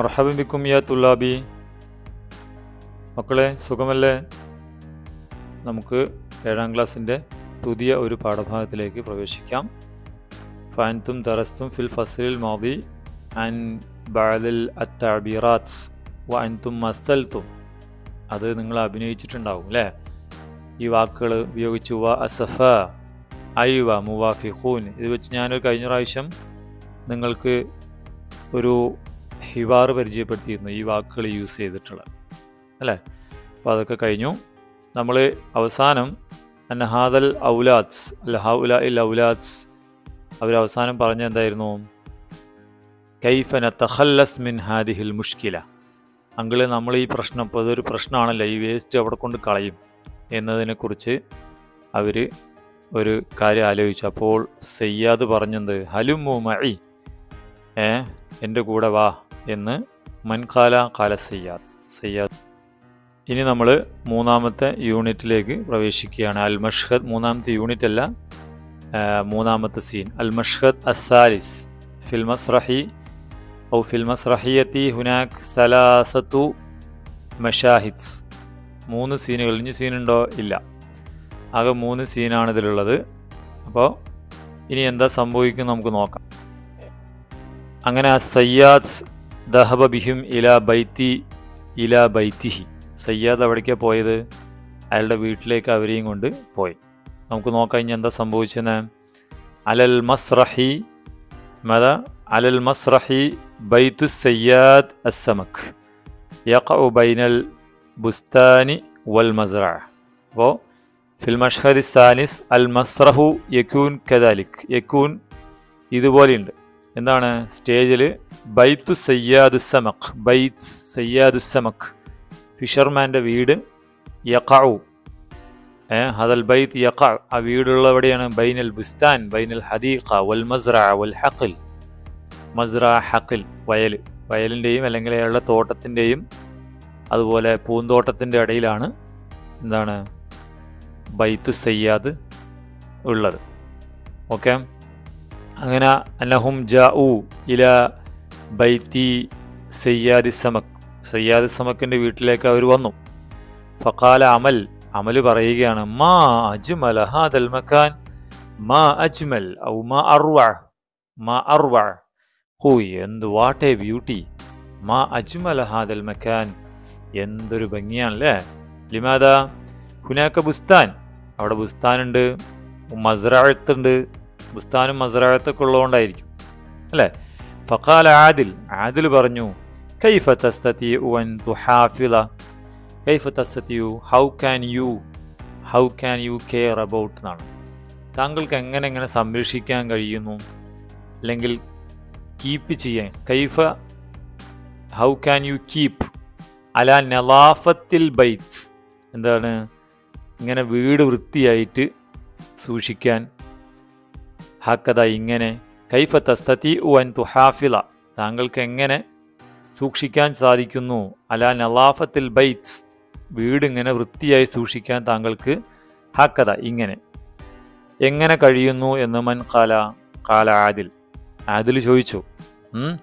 മർഹബൻ ബിക്കും യാ തുല്ലാബി മക്കളെ സുഖമല്ലേ നമുക്ക് ഏഴാം ക്ലാസ്സിൻ്റെ പുതിയ ഒരു പാഠഭാഗത്തിലേക്ക് പ്രവേശിക്കാം ഫാൻതും തറസ്തും ഫിൽ ഫസലിൽ മോബി ആൻ ബാലിൽ അത്താബിറാത്ത് വ അൻതും മസ്തൽത്തും അത് നിങ്ങൾ അഭിനയിച്ചിട്ടുണ്ടാവും അല്ലേ ഈ വാക്കുകൾ ഉപയോഗിച്ച് വ അസഫ ഐവ മുവാഫിഖൂൻ ഇത് വെച്ച് ഞാനൊരു കഴിഞ്ഞ പ്രാവശ്യം നിങ്ങൾക്ക് ഒരു ഹിവാർ പരിചയപ്പെടുത്തിയിരുന്നു ഈ വാക്കുകൾ യൂസ് ചെയ്തിട്ടുള്ളത് അല്ലേ അപ്പോൾ അതൊക്കെ കഴിഞ്ഞു നമ്മൾ അവസാനം അന്നഹാദൽ ഔലാദ്സ് അല്ല ഹൗല ഇൽ ഔലാദ്സ് അവർ അവസാനം പറഞ്ഞ എന്തായിരുന്നു കൈഫന തഹല്ലസ് മിൻ ഹാദിഹിൽ മുഷ്കില അങ്കിള് നമ്മൾ ഈ പ്രശ്നം ഇപ്പോൾ ഇതൊരു പ്രശ്നമാണല്ലോ ഈ വേസ്റ്റ് അവിടെ കൊണ്ട് കളയും എന്നതിനെക്കുറിച്ച് അവർ ഒരു കാര്യം ആലോചിച്ചു അപ്പോൾ സയ്യാദ് പറഞ്ഞത് ഹലുമു മഴി ഏ എൻ്റെ കൂടെ വാ എന്ന് മൻകാല കാല സയ്യാദ് സയ്യാദ് ഇനി നമ്മൾ മൂന്നാമത്തെ യൂണിറ്റിലേക്ക് പ്രവേശിക്കുകയാണ് അൽ മഷ്ഹദ് മൂന്നാമത്തെ യൂണിറ്റ് അല്ല ആ, മൂന്നാമത്തെ സീൻ അൽ മഷ്ഹദ് അസാലിസ് ഫിൽ മസ്രഹി ഔ ഫിൽ മസ്രഹിയത്തി ഹുനാക് സലാസത്തു മഷാഹിദ്സ് മൂന്ന് സീനുകൾ ഇനി സീനുണ്ടോ ഇല്ല ആകെ മൂന്ന് സീനാണ് ഇതിലുള്ളത് അപ്പോൾ ഇനി എന്താ സംഭവിക്കും നമുക്ക് നോക്കാം അങ്ങനെ ആ സയ്യാദ് ദഹബ ബിഹിം ഇല ബൈത്തി ഇല ബൈത്തിഹി സയ്യാദ് എവിടേക്കാണ് പോയത് അയാളുടെ വീട്ടിലേക്ക് അവരെയും കൊണ്ട് പോയി നമുക്ക് നോക്കാം ഇനി എന്താ സംഭവിച്ചത് അലൽ മസ്രഹി മത അലൽ മസ്രഹി ബൈത്തു സയ്യാദ് അസമക് യഖഉ ബൈനൽ ബുസ്താനി വൽ മസ്റ അപ്പോൾ ഫിൽ മഷ്ഹദി സാനിസ് അൽ മസ്രഹു യക്കൂൻ കദാലിക് യക്കൂൻ ഇതുപോലെയുണ്ട് എന്താണ് സ്റ്റേജിൽ ബൈത്തു സയ്യാദുസമക് ബൈത്ത് സയ്യാദുസമക് ഫിഷർമാൻ്റെ വീട് യഖഉ ഏ ഹദൽ ബൈത്ത് യഖ ആ വീടുള്ള എവിടെയാണ് ബൈനൽ ബുസ്താൻ ബൈനൽ ഹദീഖ വൽ മസ്റ വൽ ഹഖിൽ മസ്റ ഹഖിൽ വയൽ വയലിൻ്റെയും അല്ലെങ്കിൽ അയാളുടെ തോട്ടത്തിൻ്റെയും അതുപോലെ പൂന്തോട്ടത്തിൻ്റെ ഇടയിലാണ് എന്താണ് ബൈത്തു സയ്യാദ് ഉള്ളത് ഓക്കെ അങ്ങനെ അന്നഹും ജാഉ ഇല ബൈത്തി സയ്യാദി സമക് സയ്യാദി സമക്കിൻ്റെ വീട്ടിലേക്ക് അവർ വന്നു ഫക്കാല അമൽ അമൽ പറയുകയാണ് മാ അജ്മൽ ഹാദൽ മക്കാൻ മാ അജ്മൽ ഔ മാ അർവ മാ അർവ ഹൂയ് എന്ത് വാട്ട് എ ബ്യൂട്ടി മാ അജ്മൽ ഹാദൽ മക്കാൻ എന്തൊരു ഭംഗിയാണല്ലേ ലിമാദ ഹുനാക്ക ബുസ്താൻ അവിടെ ബുസ്താനുണ്ട് മസ്രാഴത്തുണ്ട് ബുസ്താനും മസ്രാഴത്തൊക്കെ ഉള്ളതുകൊണ്ടായിരിക്കും അല്ലേ ഫക്കാല ആദിൽ ആദിൽ പറഞ്ഞു കൈഫ തസ്തത്തി ഉൻ തുഹാഫില കൈഫ തസ്തത്തിയു how can you how can you care about എന്നാണ് താങ്കൾക്ക് എങ്ങനെ എങ്ങനെ സംരക്ഷിക്കാൻ കഴിയുന്നു അല്ലെങ്കിൽ കീപ്പ് ചെയ്യാൻ കൈഫ ഹൗ ക്യാൻ യു കീപ്പ് അല നലാഫത്തിൽ ബൈറ്റ്സ് എന്താണ് ഇങ്ങനെ വീട് വൃത്തിയായിട്ട് സൂക്ഷിക്കാൻ ഹക്കത ഇങ്ങനെ കൈഫ തസ്തത്തി ഉൻ തുഹാഫില താങ്കൾക്ക് എങ്ങനെ സൂക്ഷിക്കാൻ സാധിക്കുന്നു അല നലാഫത്തിൽ ബൈറ്റ്സ് വീട് ഇങ്ങനെ വൃത്തിയായി സൂക്ഷിക്കാൻ താങ്കൾക്ക് ഹക്കത ഇങ്ങനെ എങ്ങനെ കഴിയുന്നു എന്ന് മൻ കാല കാല ആദിൽ ആദിൽ ചോദിച്ചു ഉം.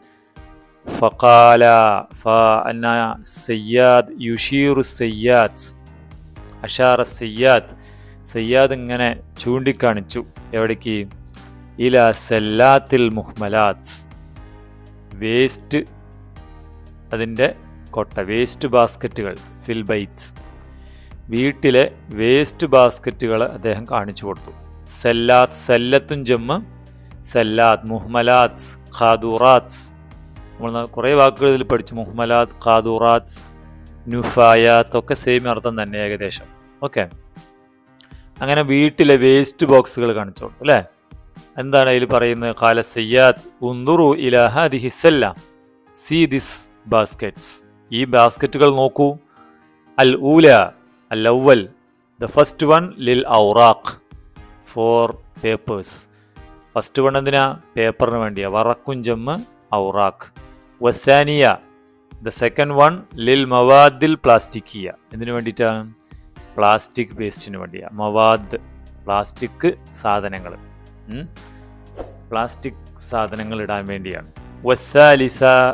ഫഖാല ഫ അന്ന സയ്യാദ് യുഷീറു സയ്യാദ് അഷാറ സയ്യാദ് സയ്യാദ് ഇങ്ങനെ ചൂണ്ടിക്കാണിച്ചു എവിടേക്ക് ഇല സെല്ലാത്തിൽ മുഹ്മലാത്ത് വേസ്റ്റ് അതിൻ്റെ കൊട്ട വേസ്റ്റ് ബാസ്ക്കറ്റുകൾ ഫിൽ ബൈറ്റ്സ് വീട്ടിലെ വേസ്റ്റ് ബാസ്ക്കറ്റുകൾ അദ്ദേഹം കാണിച്ചു കൊടുത്തു സെല്ലാത്ത് സെല്ലത്തും ജമ്മ് സെല്ലാത്ത് മുഹ്മലാത്ത് ഖാദൂറാത്ത് നമ്മൾ കുറേ വാക്കുകൾ ഇതിൽ പഠിച്ചു മുഹ്മലാത്ത് ഖാദൂറാത്ത് നുഫായാത്ത് ഒക്കെ സെയിം അർത്ഥം തന്നെ ഏകദേശം ഓക്കെ അങ്ങനെ വീട്ടിലെ വേസ്റ്റ് ബോക്സുകൾ കാണിച്ചു കൊടുത്തു അല്ലേ എന്താണ് അതിൽ പറയുന്നത് കാല സയ്യാദ് ഉന്തുറു ഇലഹി ഹിസല്ല സി ദിസ് ബാസ്ക്കറ്റ്സ് ഈ ബാസ്ക്കറ്റുകൾ നോക്കൂ അൽ ഊല അൽ അവൽ ദ ഫസ്റ്റ് വൺ ലിൽ ഔറാഖ് ഫോർ പേപ്പേഴ്സ് ഫസ്റ്റ് വൺ എന്തിനാ പേപ്പറിന് വേണ്ടിയാ വറക്കുഞ്ചമ്മ് ഔറാഖ് വസാനിയ ദ സെക്കൻഡ് വൺ ലിൽ മവാദിൽ പ്ലാസ്റ്റിക്കിയ എന്തിനു വേണ്ടിയിട്ടാണ് പ്ലാസ്റ്റിക് വേസ്റ്റിന് വേണ്ടിയാ മവാദ് പ്ലാസ്റ്റിക് സാധനങ്ങൾ പ്ലാസ്റ്റിക് സാധനങ്ങൾ ഇടാൻ വേണ്ടിയാണ് വസാലിസ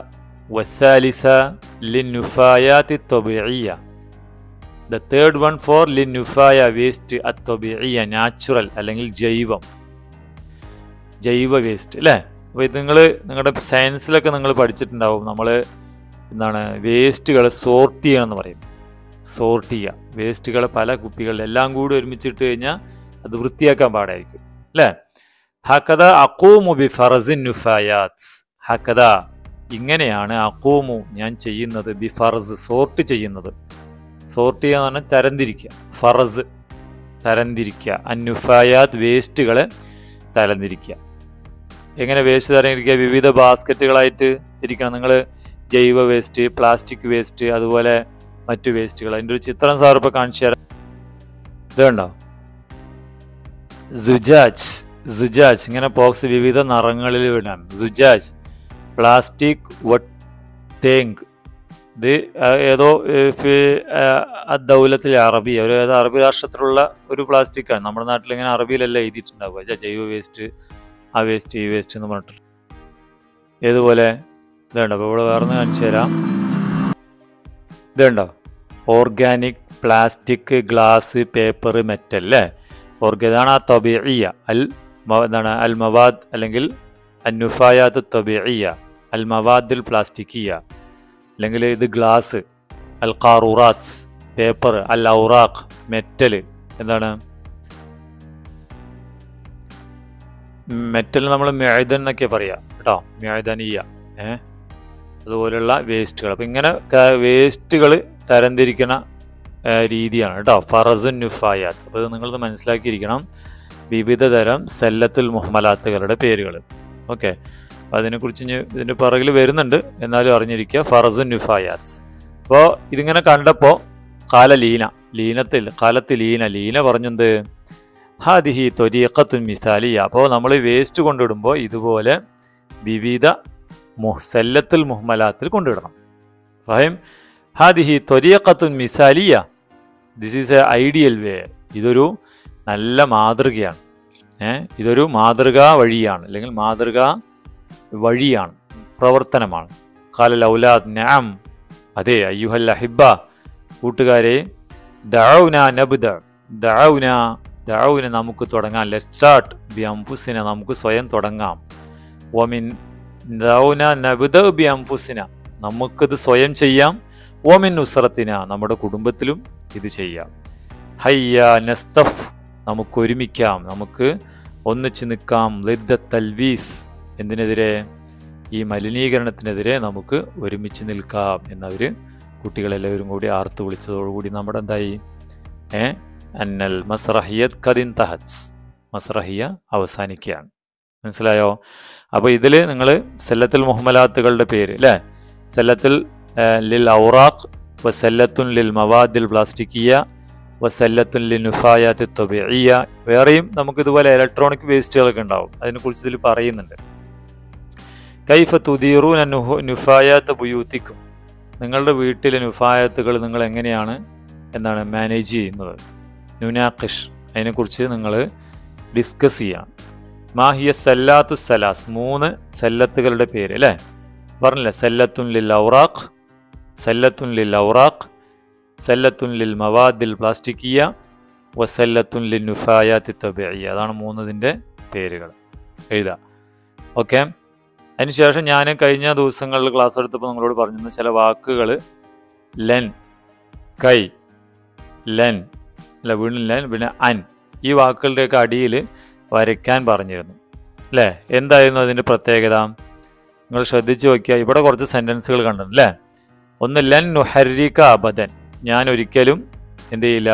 വസാലിസ ലിന്നുഫായാത്തി തൊബിയ ദ തേർഡ് വൺ ഫോർ ലിന്നുഫായ വേസ്റ്റ് അത്തൊബിയ നാച്ചുറൽ അല്ലെങ്കിൽ ജൈവം ജൈവ വേസ്റ്റ് അല്ലേ അപ്പോൾ ഇത് നിങ്ങൾ നിങ്ങളുടെ സയൻസിലൊക്കെ നിങ്ങൾ പഠിച്ചിട്ടുണ്ടാവും നമ്മൾ എന്താണ് വേസ്റ്റുകൾ സോർട്ട് ചെയ്യണം എന്ന് പറയും സോർട്ട് ചെയ്യുക വേസ്റ്റുകൾ പല കുപ്പികളിൽ എല്ലാം കൂടി ഒരുമിച്ചിട്ട് കഴിഞ്ഞാൽ അത് വൃത്തിയാക്കാൻ പാടായിരിക്കും അല്ലേ ഹക്കഥ അക്കൂമു ബി ഫറസിൻ നുഫായാത്സ് ഹക്കഥ ഇങ്ങനെയാണ് അക്കൂമു ഞാൻ ചെയ്യുന്നത് ബി ഫറസ് സോർട്ട് ചെയ്യുന്നത് സോർട്ട് ചെയ്യുക എന്ന് പറഞ്ഞാൽ തരംതിരിക്കുക ഫറസ് തരംതിരിക്കുക അന്നുഫായാത്ത് വേസ്റ്റുകളെ തരംതിരിക്കുക എങ്ങനെ വേസ്റ്റ് തരംതിരിക്കുക വിവിധ ബാസ്ക്കറ്റുകളായിട്ട് തിരിക്കണം നിങ്ങൾ ജൈവ വേസ്റ്റ് പ്ലാസ്റ്റിക് വേസ്റ്റ് അതുപോലെ മറ്റു വേസ്റ്റുകൾ അതിൻ്റെ ഒരു ചിത്രം സാർ ഇപ്പോൾ കാണിച്ചു തരാം ഇത് കണ്ടോ സുജാജ് സുജാജ് ഇങ്ങനെ ബോക്സ് വിവിധ നിറങ്ങളിൽ വിടാം സുജാജ് പ്ലാസ്റ്റിക് വട്ടേങ്ക് ഇത് ഏതോ ദൗലത്തിൽ അറബി ഒരു ഏതോ അറബി രാഷ്ട്രത്തിലുള്ള ഒരു പ്ലാസ്റ്റിക്കാണ് നമ്മുടെ നാട്ടിൽ ഇങ്ങനെ അറബിയിലല്ല എഴുതിയിട്ടുണ്ടാവുക ജൈവ വേസ്റ്റ് ആ വേസ്റ്റ് ഈ വേസ്റ്റ് എന്ന് പറഞ്ഞിട്ട് ഏതുപോലെ ഇതുണ്ടോ അപ്പോൾ ഇവിടെ വേറെ കാണിച്ചു തരാം ഇതുണ്ടോ organic plastic glass paper metal അല്ലേ ഓർഗ ഇതാണ് ആ തൊബിയ അൽ എന്താണ് അൽ മവാദ് അല്ലെങ്കിൽ അന്നുഫായാത്ത് തൊബിയ അൽ മവാദിൽ പ്ലാസ്റ്റിക്കിയ അല്ലെങ്കിൽ ഇത് ഗ്ലാസ് അൽ കാറൂറാത്സ് പേപ്പർ അൽ ഔറാഖ് മെറ്റൽ എന്താണ് മെറ്റൽ നമ്മൾ മെഴുതൻ എന്നൊക്കെ പറയാം കേട്ടോ മെഴുതനീയ ഏ അതുപോലെയുള്ള വേസ്റ്റുകൾ അപ്പം ഇങ്ങനെ വേസ്റ്റുകൾ തരംതിരിക്കുന്ന രീതിയാണ് കേട്ടോ ഫറസുൻ നുഫായാത്ത് അപ്പോൾ ഇത് നിങ്ങളത് മനസ്സിലാക്കിയിരിക്കണം വിവിധ തരം സെല്ലത്തുൽ മുഹമ്മലാത്തുകളുടെ പേരുകൾ ഓക്കെ അപ്പോൾ അതിനെക്കുറിച്ച് ഇനി ഇതിൻ്റെ പുറകിൽ വരുന്നുണ്ട് എന്നാലും അറിഞ്ഞിരിക്കുക ഫറസുൻ നുഫായാത്ത് അപ്പോൾ ഇതിങ്ങനെ കണ്ടപ്പോൾ കാല ലീന ലീനത്തിൽ കാലത്ത് ലീന ലീന പറഞ്ഞെന്ത് ഹാദിഹി തൊരീക്കത്തുൻ മിസാലിയ അപ്പോൾ നമ്മൾ വേസ്റ്റ് കൊണ്ടിടുമ്പോൾ ഇതുപോലെ വിവിധ മുഹ്സല്ലത്തുൽ മുഹമ്മലാത്തിൽ കൊണ്ടിടണം ഫഹിം ഹാദിഹി ത്വരീഖത്തുൻ മിസാലിയ this is a ideal way ഇതൊരു നല്ല മാതൃകയാണ് ഏ ഇതൊരു മാതൃകാ വഴിയാണ് അല്ലെങ്കിൽ മാതൃകാ വഴിയാണ് പ്രവർത്തനമാണ് കാല ലൗലാദ് നാം അതെ അയ്യുഹൽ അഹിബ കൂട്ടുകാരെ ദൗന നബ്ദ ദൗന ദൗന നമുക്ക് തുടങ്ങാം ലെറ്റ് സ്റ്റാർട്ട് ബി അംഫുസിനെ നമുക്ക് സ്വയം തുടങ്ങാം ഓമിൻ ദൗന നബ്ദ ബി അംഫുസിന നമുക്കിത് സ്വയം ചെയ്യാം ഓമിൻ ഉസ്രത്തിന നമ്മുടെ കുടുംബത്തിലും ഇത് ചെയ്യാം ഹയ്യ നസ്തഫ് നമുക്ക് ഒരുമിക്കാം നമുക്ക് ഒന്നിച്ച് നിൽക്കാം ലിദ്ദ തൽവീസ് എന്തിനെതിരെ ഈ മലിനീകരണത്തിനെതിരെ നമുക്ക് ഒരുമിച്ച് നിൽക്കാം എന്നവർ കുട്ടികളെല്ലാവരും കൂടി ആർത്ത് വിളിച്ചതോടുകൂടി നമ്മുടെ എന്തായി ഏ അന്നൽ മസ്രഹിയത് കദിൻ തഹത്സ് മസ്രഹിയ അവസാനിക്കുകയാണ് മനസ്സിലായോ അപ്പോൾ ഇതിൽ നിങ്ങൾ സെല്ലത്തുൽ മുഹമ്മലാത്തുകളുടെ പേര് അല്ലേ സെല്ലത്തുൽ ലിൽ ഔറാഖ് വസല്ലത്തുൻ ലിൽ മവാദിൽ പ്ലാസ്റ്റിക്കിയ വസല്ലത്തുൻ ലിൽ നുഫായാത്ത് തൊബിയ വേറെയും നമുക്ക് ഇതുപോലെ ഇലക്ട്രോണിക് വേസ്റ്റുകളൊക്കെ ഉണ്ടാവും അതിനെക്കുറിച്ച് ഇതിൽ പറയുന്നുണ്ട് കൈഫ തുദീറൂൻ നുഫായാത്ത് ബുയൂത്തിക്കും നിങ്ങളുടെ വീട്ടിലെ നുഫായത്തുകൾ നിങ്ങൾ എങ്ങനെയാണ് എന്താണ് മാനേജ് ചെയ്യുന്നത് നുനാഖിഷ് അതിനെക്കുറിച്ച് നിങ്ങൾ ഡിസ്കസ് ചെയ്യാം മാഹിയ സല്ലാത്തു സലാസ് മൂന്ന് സല്ലത്തുകളുടെ പേര് അല്ലേ പറഞ്ഞില്ലേ സല്ലത്തുൻ ലിൽ ഔറാഖ് സല്ലത്തുൻ ലിൽ ഔറാഖ് സല്ലത്തുൻ ലിൽ മവാദിൽ പ്ലാസ്റ്റിക്കിയ വസല്ലത്തുൻ ലിൽ നുഫായാത്തി തൊബിയ അതാണ് മൂന്നതിൻ്റെ പേരുകൾ എഴുതാം ഓക്കെ അതിനുശേഷം ഞാൻ കഴിഞ്ഞ ദിവസങ്ങളിൽ ക്ലാസ് എടുത്തപ്പോൾ നിങ്ങളോട് പറഞ്ഞിരുന്നു ചില വാക്കുകൾ ലെൻ കൈ ലെൻ അല്ല വീണ്ടും ലെൻ പിന്നെ അൻ ഈ വാക്കുകളുടെയൊക്കെ അടിയിൽ വരയ്ക്കാൻ പറഞ്ഞിരുന്നു അല്ലേ എന്തായിരുന്നു അതിൻ്റെ പ്രത്യേകത നിങ്ങൾ ശ്രദ്ധിച്ചു നോക്കിയാൽ ഇവിടെ കുറച്ച് സെൻറ്റൻസുകൾ കണ്ടു അല്ലേ ഒന്ന് ലൻ നുഹരിക അബദൻ ഞാൻ ഒരിക്കലും എന്ത് ചെയ്യില്ല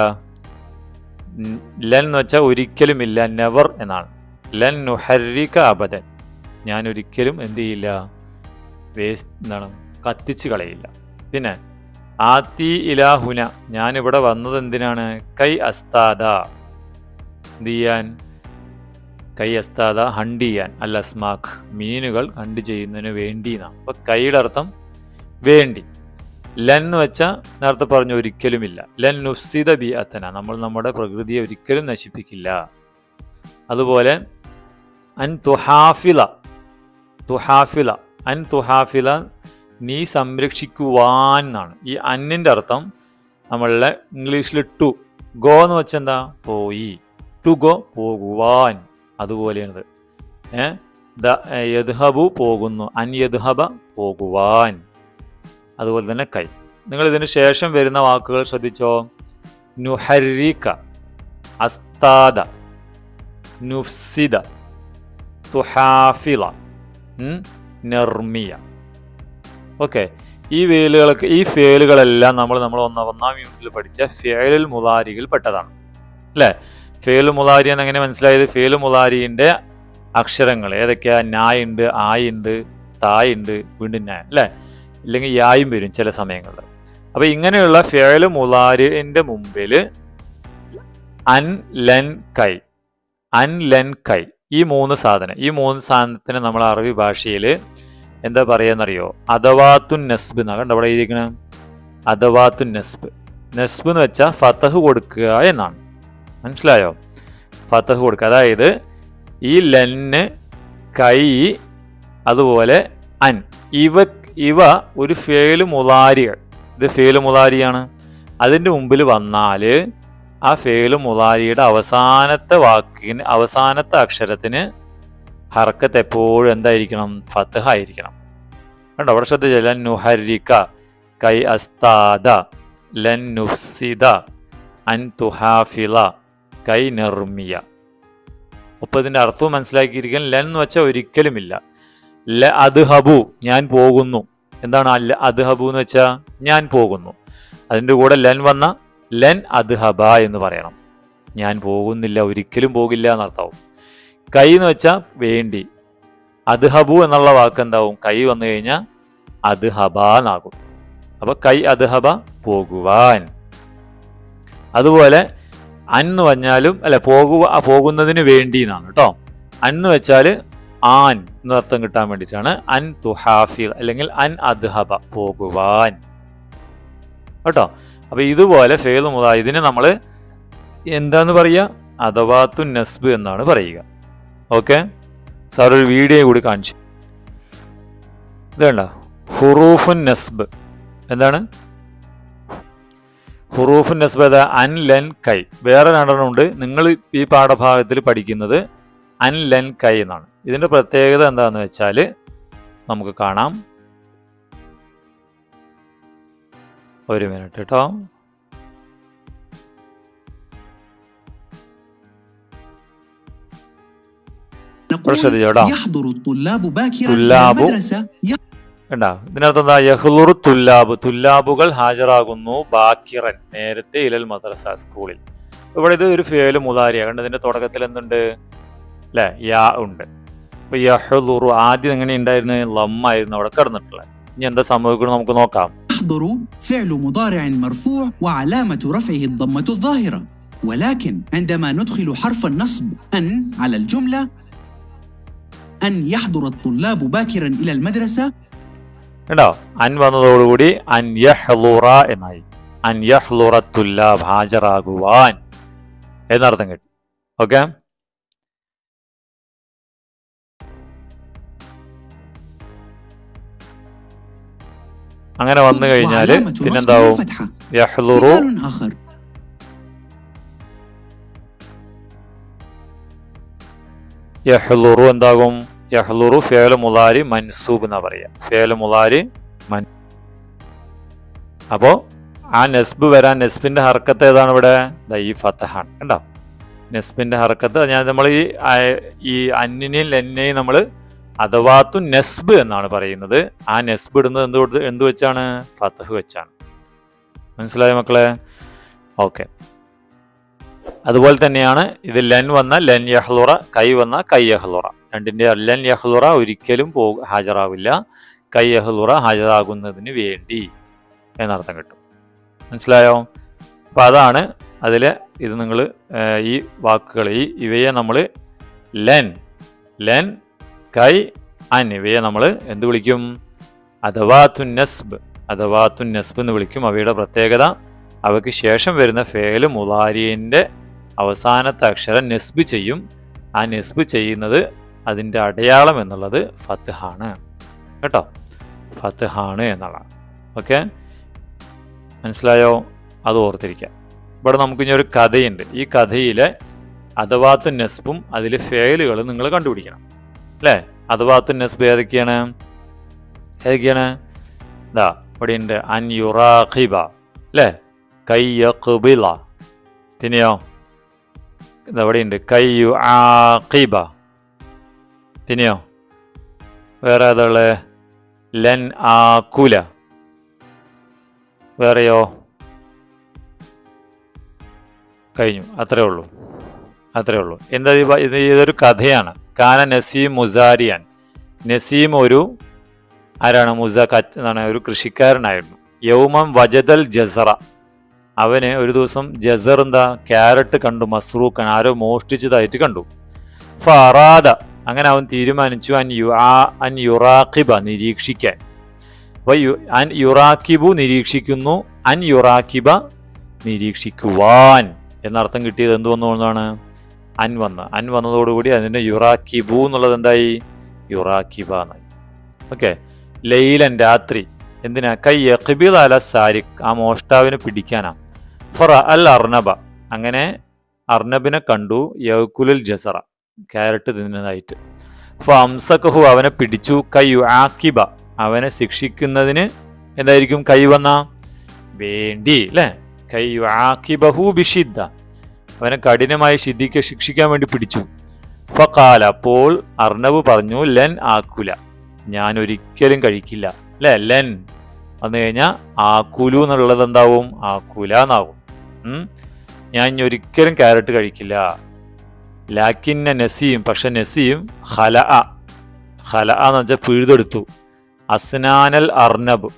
ലൻ എന്ന് വെച്ചാൽ ഒരിക്കലും ഇല്ല നെവർ എന്നാണ് ലൻ നുഹരിക അബദൻ ഞാൻ ഒരിക്കലും എന്ത് ചെയ്യില്ല വേസ്റ്റ് എന്താണ് കത്തിച്ച് കളയില്ല പിന്നെ ആത്തി ഇലാഹുന ഞാനിവിടെ വന്നത് എന്തിനാണ് കൈ അസ്താദ എന്ത് ചെയ്യാൻ കൈ അസ്താദ ഹണ്ട് ചെയ്യാൻ അൽ അസ്മാഖ് മീനുകൾ ഹണ്ട് ചെയ്യുന്നതിന് വേണ്ടി എന്നാണ് അപ്പോൾ കൈയുടെ അർത്ഥം വേണ്ടി ലൻ എന്ന് വെച്ചാൽ നേരത്തെ പറഞ്ഞു ഒരിക്കലുമില്ല ലൻ നുഫ്സിദ ബി അത്തന നമ്മൾ നമ്മുടെ പ്രകൃതിയെ ഒരിക്കലും നശിപ്പിക്കില്ല അതുപോലെ അൻ തുഹാഫില തുഹാഫില അൻ തുഹാഫില നീ സംരക്ഷിക്കുവാൻ എന്നാണ് ഈ അന്നിൻ്റെ അർത്ഥം നമ്മളുടെ ഇംഗ്ലീഷിൽ ടു ഗോ എന്ന് വെച്ചാൽ എന്താ പോയി ടു ഗോ പോകുവാൻ അതുപോലെയാണിത് ഏ ദ യദ്ഹബു പോകുന്നു അൻ യദ്ഹബ പോകുവാൻ അതുപോലെ തന്നെ കൈ നിങ്ങൾ ഇതിന് ശേഷം വരുന്ന വാക്കുകൾ ശ്രദ്ധിച്ചോ നുഹരിക അസ്താദ നുഫ്സിദ തുഹാഫിള ഉം, നർമിയ ഓക്കെ ഈ വേലുകളൊക്കെ ഈ ഫേലുകളെല്ലാം നമ്മൾ നമ്മൾ ഒന്നാം ഒന്നാം യൂണിറ്റിൽ പഠിച്ച ഫേലുൽ മുലാരിയിൽ പെട്ടതാണ് അല്ലേ ഫേലു മുലാരി എന്ന് എങ്ങനെ മനസ്സിലായത് ഫേലു മുലാരിൻ്റെ അക്ഷരങ്ങൾ ഏതൊക്കെയാ നായുണ്ട് ആയുണ്ട് തായുണ്ട് വീണ്ടും നായ അല്ലേ ഇല്ലെങ്കിൽ യായും വരും ചില സമയങ്ങളിൽ അപ്പോൾ ഇങ്ങനെയുള്ള ഫേലു മുലാരിൻ്റെ മുമ്പിൽ അൻ ലെൻ കൈ അൻ ലെൻ കൈ ഈ മൂന്ന് സാധനം ഈ മൂന്ന് സാധനത്തിന് നമ്മൾ അറബി ഭാഷയിൽ എന്താ പറയാന്നറിയോ അദവാത്തുൻ നസ്ബ് എന്നാണ് കണ്ടോ അവിടെ ഇരിക്കണ അദവാത്തുൻ നസ്ബ് നസ്ബ് എന്ന് വെച്ചാൽ ഫതഹ് കൊടുക്കുക എന്നാണ് മനസ്സിലായോ ഫതഹ് കൊടുക്കുക അതായത് ഈ ലെന്ന് കൈ അതുപോലെ അൻ ഇവ ഇവ ഒരു ഫേല് മുലാരികൾ ഇത് ഫേല് മുലാരിയാണ് അതിൻ്റെ മുമ്പിൽ വന്നാൽ ആ ഫേല് മുലാരിയുടെ അവസാനത്തെ വാക്കിന് അവസാനത്തെ അക്ഷരത്തിന് ഹർക്കത്ത് എപ്പോഴും എന്തായിരിക്കണം ഫത്തഹ ആയിരിക്കണം കണ്ടോ അവിടെ ശ്രദ്ധിച്ച ലൻ നുഹരിക കൈ അസ്താദ ലൻ നുഫ്സിദ അൻ തുഹാഫില കൈ നിർമിയ അപ്പൊ ഇതിന്റെ അർത്ഥവും മനസ്സിലാക്കിയിരിക്കാൻ ലൻ എന്ന് വെച്ചാൽ ഒരിക്കലുമില്ല ല അദ്ഹബു ഞാൻ പോകുന്നു എന്താണ് അല്ല അദ്ഹബു എന്ന് വെച്ചാൽ ഞാൻ പോകുന്നു അതിൻ്റെ കൂടെ ലൻ വന്ന ലൻ അദ്ഹബ എന്ന് പറയണം ഞാൻ പോകുന്നില്ല ഒരിക്കലും പോകില്ല എന്നർത്ഥമാവും കൈ എന്ന് വെച്ചാൽ വേണ്ടി അദ്ഹബു എന്നുള്ള വാക്ക് എന്താവും കൈ വന്നു കഴിഞ്ഞാൽ അദ്ഹബ എന്നാകും അപ്പൊ കൈ അദ്ഹബ പോകുവാൻ അതുപോലെ അന്ന് പറഞ്ഞാലും അല്ല പോകുക ആ പോകുന്നതിന് വേണ്ടി എന്നാണ് കേട്ടോ അന്ന് വെച്ചാൽ ആൻ എന്ന അർത്ഥം കിട്ടാൻ വേണ്ടിയിട്ടാണ് അൻ തുഹാഫിൽ അല്ലെങ്കിൽ അൻ അദ്ഹബ പോകുവാൻ കേട്ടോ അപ്പൊ ഇതുപോലെ ഫേൽ മുതാ ഇതിന് നമ്മൾ എന്താന്ന് പറയുക അഥവാത്തു നസ്ബ് എന്നാണ് പറയുക ഓക്കെ സാർ ഒരു വീഡിയോ കൂടി കാണിച്ചു ഇത് വേണ്ട ഹുറൂഫുൻ നസ്ബ് എന്താണ് ഹുറൂഫുൻ നസ്ബ് അത് അൻ ലെൻ കൈ വേറെ രണ്ടെണ്ണം ഉണ്ട് നിങ്ങൾ ഈ പാഠഭാഗത്തിൽ പഠിക്കുന്നത് അൻ ലെൻ കൈ എന്നാണ് ഇതിന്റെ പ്രത്യേകത എന്താണെന്ന് വെച്ചാൽ നമുക്ക് കാണാം ഒരു മിനിറ്റ് കേട്ടോ نقول ശ്രദ്ധിച്ചോട്ടോ يحضر الطلاب باكرا إلى طلاب. المدرسة കണ്ടാ ഇതിനർത്ഥം എന്താ യഹ്ലുറു തുല്ലാബ് തുല്ലാബുകൾ ഹാജരാകുന്നു ബാക്കിറൻ നേരത്തെ ഇലൽ മദ്രസ സ്കൂളിൽ ഇവിടെ ഇത് ഒരു ഫേല് മുതാരിയ കണ്ട് ഇതിന്റെ തുടക്കത്തിൽ എന്തുണ്ട് അല്ലെ യാ ഉണ്ട് ഇപ്പൊ യഹ്ലുറു ആദ്യം എങ്ങനെ ഉണ്ടായിരുന്നു ലമ്മായിരുന്നു അവിടെ കിടന്നിട്ടുള്ളത് ഇനി എന്താ സംഭവിക്കണം നമുക്ക് നോക്കാം يحضر فعل مضارع مرفوع وعلامة رفعه الضمة الظاهرة ولكن عندما ندخل حرف النصب أن على الجملة أن يحضر الطلاب باكرا إلى المدرسة കേട്ടോ അൻ വന്നതോടുകൂടി അൻ യഹ്ലുറ എന്നായി അൻ യഹ്ലുറ തുല്ലാബ് ഹാജരാകുവാൻ എന്നർത്ഥം കിട്ടി ഓക്കെ അങ്ങനെ വന്നു കഴിഞ്ഞാൽ وعلامة نصبه പിന്നെന്താവും فتحة യഹ്ലുറു مثال آخر യഹ്ലുറു എന്താകും യഹ്ലുറു ഫേല മുലാരി മൻസൂബ് എന്നാ പറയാ ഫേല മുലാരി മൻ അപ്പോ ആ നെസ്ബ് വരാൻ നെസ്ബിന്റെ ഹർക്കത്ത് ഏതാണ് ഇവിടെ ദാ ഈ ഫത്തഹാണ് കണ്ടോ നെസ്ബിന്റെ ഹർക്കത്ത് ഞാൻ നമ്മൾ ഈ ആ- ഈ അന്നിനെയും ലെന്നെയും നമ്മൾ അഥവാത്തു നെസ്ബ് എന്നാണ് പറയുന്നത് ആ നെസ്ബ് ഇടുന്നത് എന്ത് കൊടുത്ത് എന്ത് വെച്ചാണ് ഫത്തഹ് വെച്ചാണ് മനസ്സിലായോ മക്കളെ ഓക്കെ അതുപോലെ തന്നെയാണ് ഇത് ലെൻ വന്ന ലെൻ യഹ്ലുറ കൈ വന്ന കൈ യഹ്ലുറ രണ്ടിന്റെ ലെൻ യഹ്ലുറ ഒരിക്കലും പോ ഹാജരാവില്ല കൈ യഹ്ലുറ ഹാജരാകുന്നതിന് വേണ്ടി എന്നർത്ഥം കിട്ടും മനസ്സിലായോ അപ്പം അതാണ് അതിൽ ഇത് നിങ്ങൾ ഈ വാക്കുകൾ ഈ ഇവയെ നമ്മൾ ലെൻ ലെൻ കൈ അൻ ഇവയെ നമ്മൾ എന്ത് വിളിക്കും അഥവാ നസ്ബ് അഥവാ നസ്ബ് എന്ന് വിളിക്കും അവയുടെ പ്രത്യേകത അവയ്ക്ക് ശേഷം വരുന്ന ഫേല് മുലാരിൻ്റെ അവസാനത്തെ അക്ഷരം നെസ്ബ് ചെയ്യും ആ നെസ്ബ് ചെയ്യുന്നത് അതിൻ്റെ അടയാളം എന്നുള്ളത് ഫത്ത്ഹാണ് കേട്ടോ ഫത്തഹാണ് എന്നുള്ളതാണ് ഓക്കെ മനസ്സിലായോ അത് ഓർത്തിരിക്കാം ഇവിടെ നമുക്ക് ഇനി ഒരു കഥയുണ്ട് ഈ കഥയിലെ അഥവാത്ത് നെസ്ബും അതിലെ ഫേലുകളും നിങ്ങൾ കണ്ടുപിടിക്കണം അല്ലേ അഥവാത്ത് നെസ്ബ് ഏതൊക്കെയാണ് ഏതൊക്കെയാണ് ഇതാ ഇവിടെ ഉണ്ട് അൻ യുറാഖിബ അല്ലേ കൈ യഖ്ബില പിന്നെയോ ഇതാ ഇവിടെ ഉണ്ട് കൈ യു ആഖിബ പിന്നെയോ വേറെ ഏതാള് ലൻ ആക്കുല വേറെയോ കഴിഞ്ഞു അത്രേ ഉള്ളൂ അത്രേ ഉള്ളൂ എന്താ ഇത് ഇത് ഇതൊരു കഥയാണ് കാന നസീം മുസാരിയാൻ നസീം ഒരു ആരാണ് മുസ കച്ച് എന്താണ് ഒരു കൃഷിക്കാരനായിരുന്നു യൗമം വജദൽ ജസറ അവന് ഒരു ദിവസം ജസർ എന്താ ക്യാരറ്റ് കണ്ടു മസ്റൂഖൻ ആരോ മോഷ്ടിച്ചതായിട്ട് കണ്ടു ഫറാദ അങ്ങനെ അവൻ തീരുമാനിച്ചു അൻ യു ആ അൻ യുറാഖിബ നിരീക്ഷിക്കാൻ അപ്പോൾ യു അൻ യുറാഖിബു നിരീക്ഷിക്കുന്നു അൻ യുറാഖിബ നിരീക്ഷിക്കുവാൻ എന്നർത്ഥം കിട്ടിയത് എന്ത് വന്നുകൊണ്ടാണ് അൻ വന്ന് അൻ വന്നതോടുകൂടി അതിൻ്റെ യുറാഖിബു എന്നുള്ളത് എന്തായി യുറാഖിബ എന്നായി ഓക്കെ ലൈലൻ രാത്രി എന്തിനാ കൈ യഖിബിൽ അല സാരിഖ് ആ മോഷ്ടാവിനെ പിടിക്കാനാ ഫറ അൽ അർണബ അങ്ങനെ അർണബിനെ കണ്ടു യഹ്കുലുൽ ജസറ ക്യാരറ്റ് തിന്നതായിട്ട് ഫ അംസക്കഹു അവനെ പിടിച്ചു കൈ ആക്കിബ അവനെ ശിക്ഷിക്കുന്നതിന് എന്തായിരിക്കും കൈ വന്ന വേണ്ടി അല്ലേ കൈ ആക്കിബഹു ബിഷിദ്ദ അവനെ കഠിനമായി ശിദ്ധിക്ക് ശിക്ഷിക്കാൻ വേണ്ടി പിടിച്ചു ഫക്കാല അപ്പോൾ അർണബ് പറഞ്ഞു ലെൻ ആക്കുല ഞാൻ ഒരിക്കലും കഴിക്കില്ല അല്ലേ ലെൻ വന്നു കഴിഞ്ഞാൽ ആക്കുലു എന്നുള്ളത് എന്താവും ആക്കുല എന്നാവും ഉം. ഞാൻ ഇനി ഒരിക്കലും ക്യാരറ്റ് കഴിക്കില്ല ലാക്കിന്ന നസീം പക്ഷെ നസീം ഹല ഹല എന്ന് വെച്ചാൽ പിഴുതെടുത്തു അസ്നാനൽ അർണബ്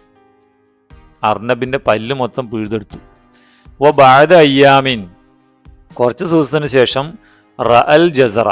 അർണബിന്റെ പല്ല് മൊത്തം പിഴുതെടുത്തു ഓ ബാദ അയ്യാമിൻ കുറച്ച് ദിവസത്തിന് ശേഷം റ അൽ ജസറ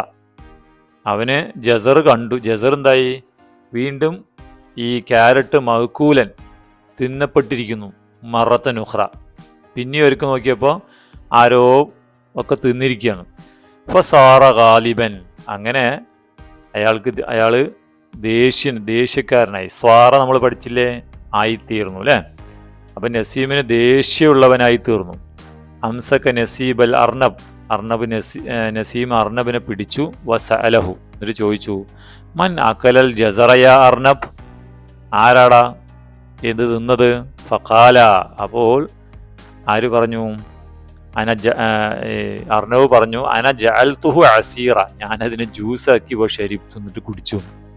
അവന് ജസർ കണ്ടു ജസർ എന്തായി വീണ്ടും ഈ ക്യാരറ്റ് മഹക്കൂലൻ തിന്നപ്പെട്ടിരിക്കുന്നു മറത്ത നുഹ്റ പിന്നെ ഒരുക്കം നോക്കിയപ്പോൾ ആരോ ഒക്കെ തിന്നിരിക്കുകയാണ് അപ്പോൾ സാറ ഗാലിബൻ അങ്ങനെ അയാൾക്ക് ദ- അയാള് ദേഷ്യൻ ദേഷ്യക്കാരനായി സ്വാറ നമ്മൾ പഠിച്ചില്ലേ ആയിത്തീർന്നു അല്ലേ അപ്പം നസീമിന് ദേഷ്യമുള്ളവനായി തീർന്നു അംസക്ക നസീബ് അൽ അർണബ് അർണബ് നസീ ഏർ നസീം അർണബിനെ പിടിച്ചു വസ അലഹു എന്നിട്ട് ചോദിച്ചു മൻ അക്കലൽ ജസറയ അർണബ് ആരാടാ എന്ത് തിന്നത് ഫഖാല അപ്പോൾ ആര് പറഞ്ഞു അന ജ ആ, ഏ, അർണവ് പറഞ്ഞു അന ജഅൽതുഹു അസീറ ഞാനതിനെ ജ്യൂസാക്കി ഷരീഫ് തിന്നിട്ട് കുടിച്ചു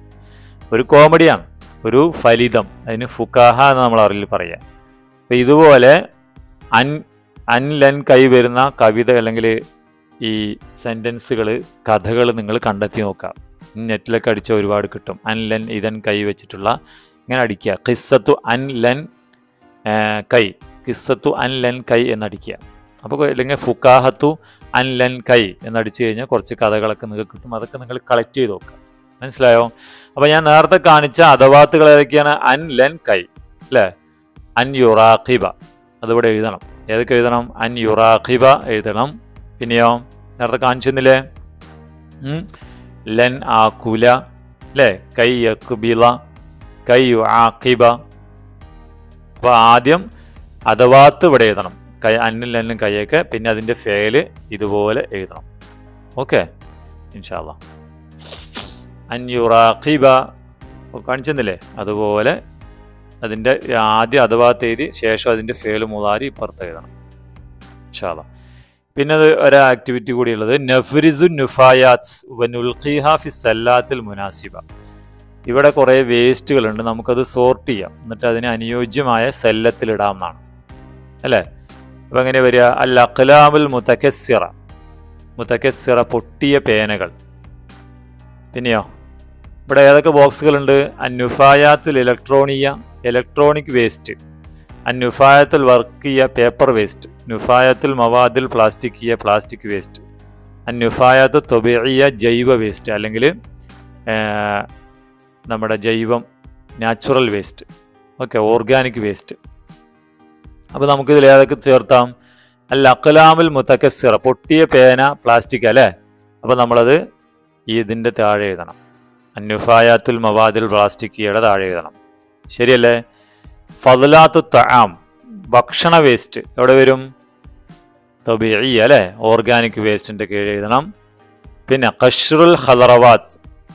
ഒരു കോമഡിയാണ് ഒരു ഫലിതം അതിന് ഫുക്കാഹ എന്ന് നമ്മൾ അറിയിൽ പറയാം അപ്പം ഇതുപോലെ അൻ അൻ ലൻ കൈ വരുന്ന കവിത അല്ലെങ്കിൽ ഈ സെൻറ്റൻസുകൾ കഥകൾ നിങ്ങൾ കണ്ടെത്തി നോക്കാം നെറ്റിലൊക്കെ അടിച്ചാൽ ഒരുപാട് കിട്ടും അൻ ലൻ ഇതൻ കൈ വെച്ചിട്ടുള്ള ഇങ്ങനെ അടിക്കുക കിസ്സത്തു അൻ ലൻ ആ, കൈ കിസ്സത്തു അൻ ലൻ കൈ എന്നടിക്കുക അപ്പോൾ അല്ലെങ്കിൽ ഫുക്കാഹത്തു അൻ ലൻ കൈ എന്നടിച്ചു കഴിഞ്ഞാൽ കുറച്ച് കഥകളൊക്കെ നിങ്ങൾക്ക് കിട്ടും അതൊക്കെ നിങ്ങൾ കളക്ട് ചെയ്ത് നോക്കുക മനസ്സിലായോ അപ്പോൾ ഞാൻ നേരത്തെ കാണിച്ച അഥവാത്തുകൾ ഏതൊക്കെയാണ് അൻ ലൻ കൈ അല്ലേ അൻ യുറാഖിബ അതിവിടെ എഴുതണം ഏതൊക്കെ എഴുതണം അൻ യുറാഖിബ എഴുതണം പിന്നെയോ നേരത്തെ കാണിച്ചിരുന്നില്ലേ ഉം. ലൻ ആക്കുല അല്ലേ കൈ യക്കുബില കൈ യു ആക്കിബ അപ്പോൾ ആദ്യം അഥവാത്ത് ഇവിടെ എഴുതണം കൈ അന്നിൽ ലന്നും കൈയൊക്കെ പിന്നെ അതിൻ്റെ ഫേല് ഇതുപോലെ എഴുതണം ഓക്കെ ഇൻഷാല്ല അൻയുറാഖിബ കാണിച്ചെന്നില്ലേ അതുപോലെ അതിൻ്റെ ആദ്യം അഥവാത്ത് എഴുതി ശേഷം അതിൻ്റെ ഫേല് മുതാരി ഇപ്പുറത്ത് എഴുതണം ഇൻഷാല്ല പിന്നെ അത് ഒരു ആക്ടിവിറ്റി കൂടിയുള്ളത് നഫ്രിസു നുഫായാത്സ് വനുൽഖിഹ ഫി സല്ലാത്തിൽ മുനാസിബ ഇവിടെ കുറേ വേസ്റ്റുകളുണ്ട് നമുക്കത് സോർട്ട് ചെയ്യാം എന്നിട്ട് അതിന് അനുയോജ്യമായ സെല്ലത്തിലിടാം എന്നാണ് അല്ലേ അപ്പം എങ്ങനെ വരിക അൽ അഖ്ലാമുൽ മുത്തക്കസ്സിറ മുത്തക്കസ്സിറ പൊട്ടിയ പേനകൾ പിന്നെയോ ഇവിടെ ഏതൊക്കെ ബോക്സുകളുണ്ട് അന്നുഫായാത്തുൽ ഇലക്ട്രോണിയ ഇലക്ട്രോണിക് വേസ്റ്റ് അന്നുഫായത്തുൽ വർക്കിയ പേപ്പർ വേസ്റ്റ് നുഫായത്തുൽ മവാദിൽ പ്ലാസ്റ്റിക്കിയ പ്ലാസ്റ്റിക് വേസ്റ്റ് അന്നുഫായത്ത് തൊബിയ ജൈവ വേസ്റ്റ് അല്ലെങ്കിൽ നമ്മുടെ ജൈവം natural waste okay organic waste അപ്പോൾ നമുക്കിതിൽ ഏതൊക്കെ ചേർത്താം അല്ല അക്കലാമുൽ മുത്തക്കസിറ പൊട്ടിയ പേന പ്ലാസ്റ്റിക് അല്ലേ അപ്പോൾ നമ്മളത് ഈ ഇതിൻ്റെ താഴെ എഴുതണം അന്നുഫായാത്തുൽ മവാദിൽ പ്ലാസ്റ്റിക്കിയുടെ താഴെ എഴുതണം ശരിയല്ലേ ഫضലാത്തു തആം ഭക്ഷണ വേസ്റ്റ് എവിടെ വരും തബീഇ അല്ലേ ഓർഗാനിക് വേസ്റ്റിൻ്റെ കീഴിൽ എഴുതണം പിന്നെ കഷ്റുൽ ഹലറവാത്ത്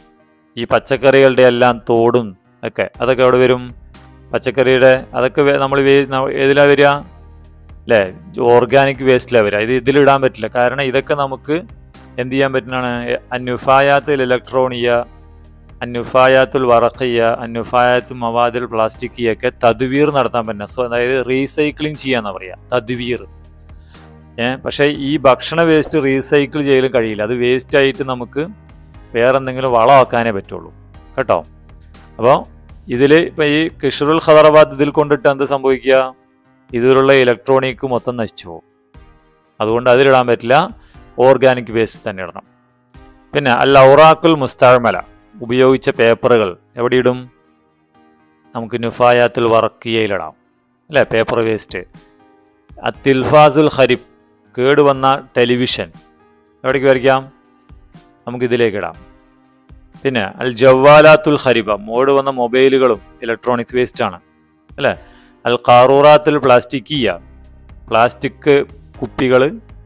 ഈ പച്ചക്കറികളുടെ എല്ലാം തോടും ഒക്കെ അതൊക്കെ എവിടെ വരും പച്ചക്കറിയുടെ അതൊക്കെ നമ്മൾ ഏതിലാ വരിക അല്ലേ ഓർഗാനിക് വേസ്റ്റിലാണ് വരിക ഇത് ഇതിലിടാൻ പറ്റില്ല കാരണം ഇതൊക്കെ നമുക്ക് എന്ത് ചെയ്യാൻ പറ്റുന്നതാണ് അന്നുഫായാത്തുൽ ഇലക്ട്രോണിയ അന്നുഫായാത്തുൽ വറഖിയ അന്നുഫായാത്തുൽ മവാദിൽ പ്ലാസ്റ്റിക്കിയൊക്കെ തദ്വീർ നടത്താൻ പറ്റുന്ന സോ അതായത് റീസൈക്ലിംഗ് ചെയ്യാന്ന് പറയാ തദ്വീർ ഏഹ് പക്ഷേ ഈ ഭക്ഷണ വേസ്റ്റ് റീസൈക്കിൾ ചെയ്യലും കഴിയില്ല അത് വേസ്റ്റ് ആയിട്ട് നമുക്ക് വേറെ എന്തെങ്കിലും വളമാക്കാനേ പറ്റുള്ളൂ കേട്ടോ അപ്പോൾ ഇതിൽ ഇപ്പം ഈ കിഷറുൽ ഖദറാബാദ് ഇതിൽ കൊണ്ടിട്ട് എന്ത് സംഭവിക്കുക ഇതിലുള്ള ഇലക്ട്രോണിക് മൊത്തം നശിച്ചു പോകും അതുകൊണ്ട് അതിലിടാൻ പറ്റില്ല ഓർഗാനിക് വേസ്റ്റ് തന്നെ ഇടണം പിന്നെ അൽ ഔറാഖുൽ മുസ്താഴ്മല ഉപയോഗിച്ച പേപ്പറുകൾ എവിടെ ഇടും നമുക്ക് നുഫായാത്തുൽ വർക്കിയയിലിടാം അല്ലേ പേപ്പർ വേസ്റ്റ് അത്തിൽഫാസുൽ ഖരിബ് കേടുവന്ന ടെലിവിഷൻ എവിടേക്ക് വരയ്ക്കാം നമുക്കിതിലേക്ക് ഇടാം പിന്നെ അൽ ജവാലാത്തുൽ ഖരിബ മോഡ് വന്ന മൊബൈലുകളും ഇലക്ട്രോണിക്സ് വേസ്റ്റ് ആണ് അല്ലേ അൽ കാറൂറാത്തുൽ പ്ലാസ്റ്റിക്കിയ പ്ലാസ്റ്റിക് കുപ്പികൾ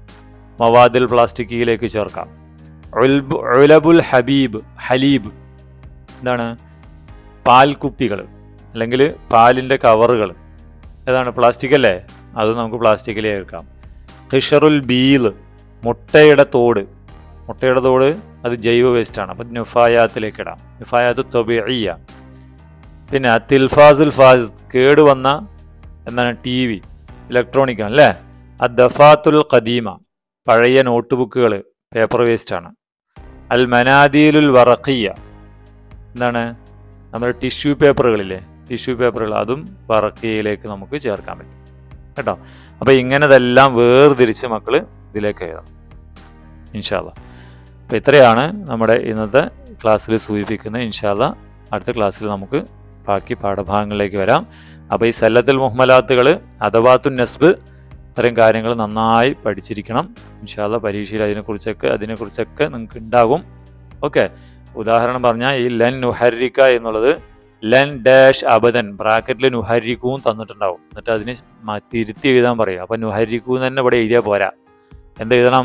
മവാദിൽ പ്ലാസ്റ്റിക്കിയിലേക്ക് ചേർക്കാം ഉൽബ് ഉലബുൽ ഹബീബ് ഹലീബ് എന്താണ് പാൽ കുപ്പികൾ അല്ലെങ്കിൽ പാലിൻ്റെ കവറുകൾ ഏതാണ് പ്ലാസ്റ്റിക് അല്ലേ അത് നമുക്ക് പ്ലാസ്റ്റിക്കിലേക്ക് ചേർക്കാം ഖിഷറുൽ ബീൽ മുട്ടയുടെ തോട് മുട്ടയുടെ തോട് അത് ജൈവ വേസ്റ്റാണ് അപ്പം നുഫായാത്തിലേക്ക് ഇടാം നുഫായാത്ത് തൊബിയ പിന്നെ തിൽഫാസുൽ ഫാസ് കേടുവന്ന എന്താണ് ടി വി ഇലക്ട്രോണിക് അല്ലേ അദ്ദഫാത്തുൽ ഖദീമ പഴയ നോട്ട് ബുക്കുകൾ പേപ്പർ വേസ്റ്റാണ് അൽ മനാദീലുൽ വറഖിയ എന്താണ് നമ്മുടെ ടിഷ്യൂ പേപ്പറുകളില്ലേ ടിഷ്യൂ പേപ്പറുകൾ അതും വറക്കിയയിലേക്ക് നമുക്ക് ചേർക്കാൻ പറ്റും കേട്ടോ അപ്പോൾ ഇങ്ങനെതെല്ലാം വേർതിരിച്ച് മക്കൾ ഇതിലേക്ക് എഴുതണം ഇൻഷാല്ല അപ്പോൾ ഇത്രയാണ് നമ്മുടെ ഇന്നത്തെ ക്ലാസ്സിൽ സൂചിപ്പിക്കുന്നത് ഇൻഷാല്ല അടുത്ത ക്ലാസ്സിൽ നമുക്ക് ബാക്കി പാഠഭാഗങ്ങളിലേക്ക് വരാം അപ്പോൾ ഈ സല്ലത്തുൽ മുഹമ്മലാത്തുകൾ അഥവാത്തു നസ്ബ് ഇത്തരം കാര്യങ്ങൾ നന്നായി പഠിച്ചിരിക്കണം ഇൻഷാല്ല പരീക്ഷയിൽ അതിനെക്കുറിച്ചൊക്കെ അതിനെക്കുറിച്ചൊക്കെ നിങ്ങൾക്ക് ഉണ്ടാകും ഓക്കെ ഉദാഹരണം പറഞ്ഞാൽ ഈ ലൻ നുഹരിക്ക എന്നുള്ളത് ലൻ ഡാഷ് അബദൻ ബ്രാക്കറ്റിൽ നുഹരിക്കും തന്നിട്ടുണ്ടാവും എന്നിട്ട് അതിന് മ- തിരുത്തി എഴുതാൻ പറയും അപ്പം നുഹരിക്കൂ തന്നെ ഇവിടെ എഴുതിയാൽ പോരാ എന്ത് എഴുതണം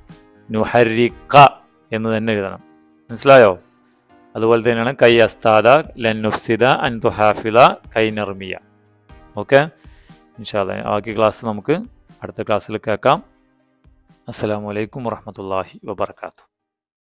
നുഹരിക്ക എന്ന് തന്നെ എഴുതണം മനസ്സിലായോ അതുപോലെ തന്നെയാണ് കൈ അസ്താദ ലൻ നുഫ്സിദ അൻ തുഹാഫില കൈ നിർമിയ ഓക്കെ ഇൻഷാല്ല ബാക്കി ക്ലാസ് നമുക്ക് അടുത്ത ക്ലാസ്സിൽ കേൾക്കാം അസ്സലാമു അലൈക്കും വറഹമത്തല്ലാഹി വബർക്കാത്തു